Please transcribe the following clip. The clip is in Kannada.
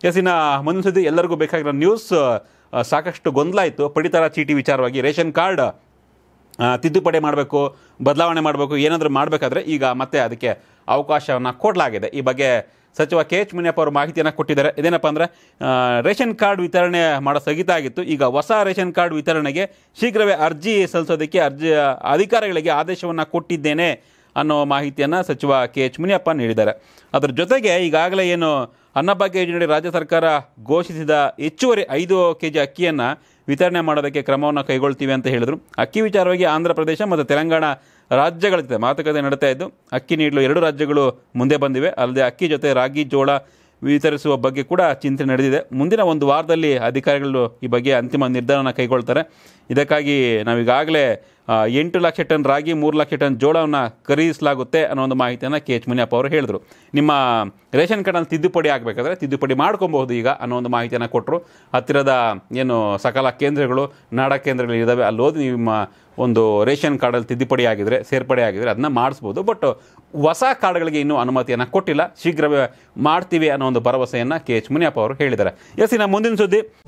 ಎಸ್ ಇನ್ನು ಮುಂದಿನ ಸುದ್ದಿ ಎಲ್ಲರಿಗೂ ಬೇಕಾಗಿರೋ ನ್ಯೂಸ್ ಆ, ಸಾಕಷ್ಟು ಗೊಂದಲ ಇತ್ತು ಪಡಿತರ ಚೀಟಿ ವಿಚಾರವಾಗಿ ರೇಷನ್ ಕಾರ್ಡ್ ಆ, ತಿದ್ದುಪಡಿ ಮಾಡಬೇಕು ಬದಲಾವಣೆ ಮಾಡಬೇಕು ಏನಾದರೂ ಮಾಡಬೇಕಾದ್ರೆ ಈಗ ಮತ್ತೆ ಅದಕ್ಕೆ ಅವಕಾಶವನ್ನು ಕೊಡಲಾಗಿದೆ ಈ ಬಗ್ಗೆ ಸಚಿವ ಕೆ ಎಚ್ ಮುನಿಯಪ್ಪ ಅವರು ಮಾಹಿತಿಯನ್ನು ಕೊಟ್ಟಿದ್ದಾರೆ ಇದೇನಪ್ಪ ಅಂದರೆ ರೇಷನ್ ಕಾರ್ಡ್ ವಿತರಣೆ ಮಾಡೋ ಸ್ಥಗಿತ ಆಗಿತ್ತು ಈಗ ಹೊಸ ರೇಷನ್ ಕಾರ್ಡ್ ವಿತರಣೆಗೆ ಶೀಘ್ರವೇ ಅರ್ಜಿ ಸಲ್ಲಿಸೋದಕ್ಕೆ ಅರ್ಜಿ ಅಧಿಕಾರಿಗಳಿಗೆ ಆದೇಶವನ್ನು ಕೊಟ್ಟಿದ್ದೇನೆ ಅನ್ನೋ ಮಾಹಿತಿಯನ್ನು ಸಚಿವ ಕೆ ಎಚ್ ಮುನಿಯಪ್ಪ ನೀಡಿದ್ದಾರೆ ಅದರ ಜೊತೆಗೆ ಈಗಾಗಲೇ ಏನು ಅನ್ನಭಾಗ್ಯ ಯೋಜನೆಯಡಿ ರಾಜ್ಯ ಸರ್ಕಾರ ಘೋಷಿಸಿದ ಹೆಚ್ಚುವರಿ ಐದು ಕೆ ಜಿ ಅಕ್ಕಿಯನ್ನು ವಿತರಣೆ ಮಾಡೋದಕ್ಕೆ ಕ್ರಮವನ್ನು ಕೈಗೊಳ್ತೀವಿ ಅಂತ ಹೇಳಿದರು ಅಕ್ಕಿ ವಿಚಾರವಾಗಿ ಆಂಧ್ರ ಪ್ರದೇಶ ಮತ್ತು ತೆಲಂಗಾಣ ರಾಜ್ಯಗಳ ಜೊತೆ ಮಾತುಕತೆ ನಡೀತಾ ಇದ್ದು ಅಕ್ಕಿ ನೀಡಲು ಎರಡು ರಾಜ್ಯಗಳು ಮುಂದೆ ಬಂದಿವೆ ಅಲ್ಲದೆ ಅಕ್ಕಿ ಜೊತೆ ರಾಗಿ ಜೋಳ ವಿತರಿಸುವ ಬಗ್ಗೆ ಕೂಡ ಚಿಂತನೆ ನಡೆದಿದೆ ಮುಂದಿನ ಒಂದು ವಾರದಲ್ಲಿ ಅಧಿಕಾರಿಗಳು ಈ ಬಗ್ಗೆ ಅಂತಿಮ ನಿರ್ಧಾರನ ಕೈಗೊಳ್ತಾರೆ ಇದಕ್ಕಾಗಿ ನಾವೀಗಾಗಲೇ ಆ, ಎಂಟು ಲಕ್ಷ ಟನ್ ರಾಗಿ ಮೂರು ಲಕ್ಷ ಟನ್ ಜೋಳವನ್ನು ಖರೀದಿಸಲಾಗುತ್ತೆ ಅನ್ನೋ ಒಂದು ಮಾಹಿತಿಯನ್ನು ಕೆ ಎಚ್ ಮುನಿಯಪ್ಪ ಅವರು ಹೇಳಿದರು ನಿಮ್ಮ ರೇಷನ್ ಕಾರ್ಡಲ್ಲಿ ತಿದ್ದುಪಡಿ ಆಗಬೇಕಾದ್ರೆ ತಿದ್ದುಪಡಿ ಮಾಡ್ಕೊಬಹುದು ಈಗ ಅನ್ನೋ ಒಂದು ಮಾಹಿತಿಯನ್ನು ಕೊಟ್ಟರು ಹತ್ತಿರದ ಏನು ಸಕಲ ಕೇಂದ್ರಗಳು ನಾಡ ಕೇಂದ್ರಗಳು ಇದ್ದಾವೆ ಅಲ್ಲಿ ಹೋಗಿ ನಿಮ್ಮ ಒಂದು ರೇಷನ್ ಕಾರ್ಡಲ್ಲಿ ತಿದ್ದುಪಡಿ ಆಗಿದ್ರೆ ಸೇರ್ಪಡೆ ಆಗಿದ್ರೆ ಅದನ್ನ ಮಾಡಿಸ್ಬೋದು ಬಟ್ ಹೊಸ ಕಾರ್ಡ್ಗಳಿಗೆ ಇನ್ನೂ ಅನುಮತಿಯನ್ನು ಕೊಟ್ಟಿಲ್ಲ ಶೀಘ್ರವೇ ಮಾಡ್ತೀವಿ ಅನ್ನೋ ಒಂದು ಭರವಸೆಯನ್ನು ಕೆ ಎಚ್ ಮುನಿಯಪ್ಪ ಅವರು ಹೇಳಿದ್ದಾರೆ ಎಸ್ ಇನ್ನು ಮುಂದಿನ ಸುದ್ದಿ